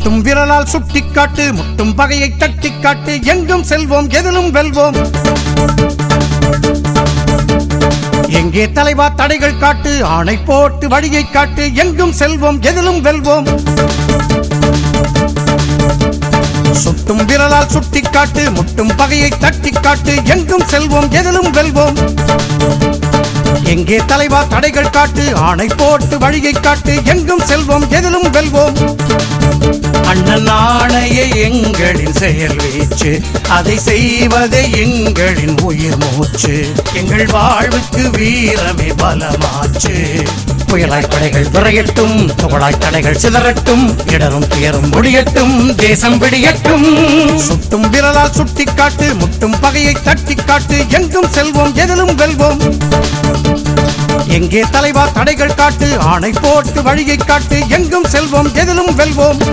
சுட்டும் விரலால் சுட்டிக்காட்டு முட்டும் பகையை தட்டிக்காட்டு எங்கும் செல்வோம் எதிலும் வெல்வோம் எங்கே தலைவா தடைகள் காட்டு ஆணை போட்டு வழியை காட்டு எங்கும் செல்வோம் எதிலும் வெல்வோம் சுட்டும் விரலால் சுட்டிக்காட்டு முட்டும் பகையை தட்டிக்காட்டு எங்கும் செல்வோம் எதிலும் வெல்வோம் எங்கே தலைவா தடைகள் காட்டு ஆணை போட்டு வழியை காட்டு எங்கும் செல்வோம் எதிலும் வெல்வோம் அண்ணன் ஆணைய எங்களின் செயல் வீச்சு அதை செய்வதே எங்களின் உயிர் மூச்சு எங்கள் வாழ்வுக்கு வீரமே பலமாச்சு புயலாய் படைகள் விரையட்டும் துகளாய் தடைகள் சிதறட்டும் இடரும் துயரும் முடியட்டும் தேசம் விடியட்டும் சுட்டும் விரலால் சுட்டிக்காட்டு முட்டும் பகையை தட்டிக்காட்டு எங்கும் செல்வோம் எதிலும் வெல்வோம் எங்கே தலைவா தடைகள் காட்டு ஆணை போட்டு வழியை காட்டு எங்கும் செல்வோம் எதிலும் வெல்வோம்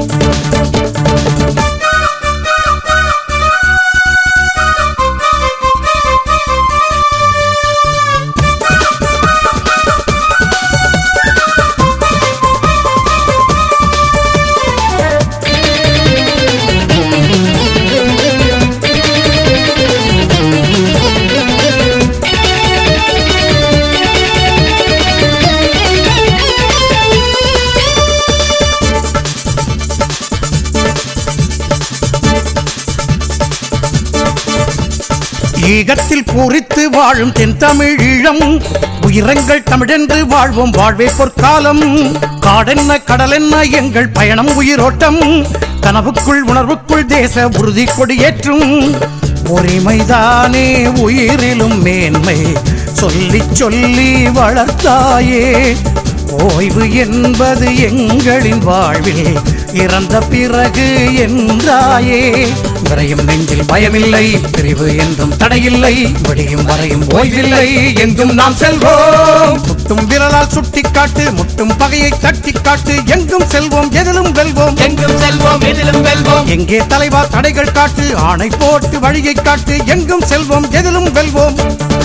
ஈகத்தில் பூரித்து வாழும் தென் தமிழீழம் உயிரங்கள் தமிழென்று வாழ்வோம் வாழ்வே பொற்காலம் காடென்ன கடலென்ன எங்கள் பயணம் உயிரோட்டம் கனவுக்குள் உணர்வுக்குள் தேச உறுதி கொடியேற்றும் உரிமைதானே உயிரிலும் மேன்மை சொல்லி சொல்லி வளர்த்தாயே ஓய்வு என்பது எங்களின் வாழ்வில் இறந்த பிறகு என்றாயே விரையும் நெஞ்சில் பயமில்லை பிரிவு என்றும் தடையில்லை விடியும் வரையும் ஓய்வில்லை எங்கும் நாம் செல்வோம் சுட்டும் விரலால் சுட்டிக்காட்டு முட்டும் பகையை தட்டிக்காட்டு எங்கும் செல்வோம் எதிலும் வெல்வோம் எங்கும் செல்வோம் எதிலும் வெல்வோம் எங்கே தலைவா தடைகள் காட்டு ஆணை போட்டு வழியை காட்டு எங்கும் செல்வோம் எதிலும் வெல்வோம்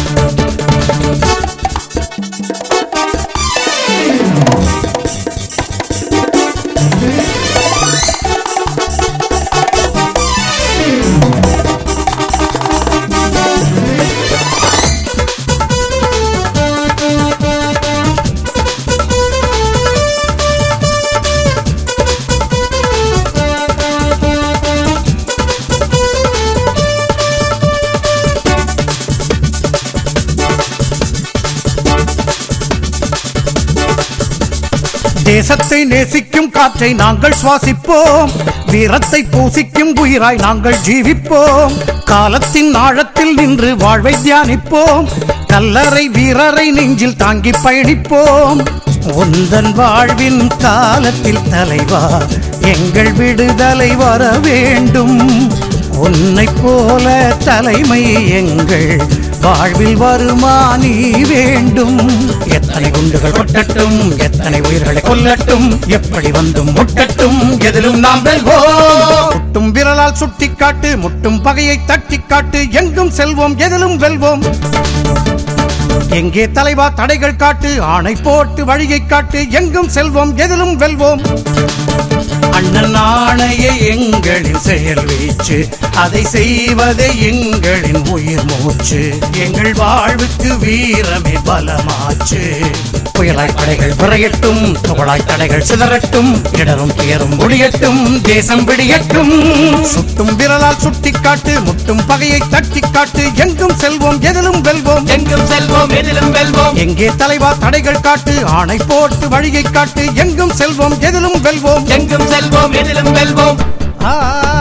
தேசத்தை நேசிக்கும் காற்றை நாங்கள் சுவாசிப்போம் வீரத்தை பூசிக்கும் உயிராய் நாங்கள் ஜீவிப்போம் காலத்தின் ஆழத்தில் நின்று வாழ்வை தியானிப்போம் கல்லறை வீரரை நெஞ்சில் தாங்கி பயணிப்போம் உந்தன் வாழ்வின் காலத்தில் தலைவா எங்கள் விடுதலை வர வேண்டும் உன்னை போல தலைமை எங்கள் வாழ்வில் வருமா நீ வேண்டும் எத்தனை குண்டுகள் கொட்டட்டும் எத்தனை உயிர்களை கொல்லட்டும் எப்படி வந்தும் முட்டட்டும் எதிலும் நாம் வெல்வோம் முட்டும் விரலால் சுட்டிக்காட்டு முட்டும் பகையை தட்டிக்காட்டு எங்கும் செல்வோம் எதிலும் வெல்வோம் எங்கே தலைவா தடைகள் காட்டு ஆணை போட்டு வழியை காட்டு எங்கும் செல்வோம் எதிலும் வெல்வோம் அண்ணன் ஆணைய எங்களின் செயல் வீச்சு அதை செய்வதே எங்களின் உயிர் மூச்சு எங்கள் வாழ்வுக்கு வீரமே பலமாச்சு புயலாய் படைகள் விரையட்டும் துகளாய் தடைகள் சிதறட்டும் இடரும் துயரும் முடியட்டும் தேசம் விடியட்டும் சுட்டும் விரலால் சுட்டிக்காட்டு முட்டும் பகையை தட்டிக்காட்டு எங்கும் செல்வோம் எதிலும் வெல்வோம் எங்கும் செல்வோம் எதிலும் வெல்வோம் எங்கே தலைவா தடைகள் காட்டு ஆணை போட்டு வழியை காட்டு எங்கும் செல்வோம் எதிலும் வெல்வோம் எங்கும் செல்வோம் எதிலும் வெல்வோம் ஆ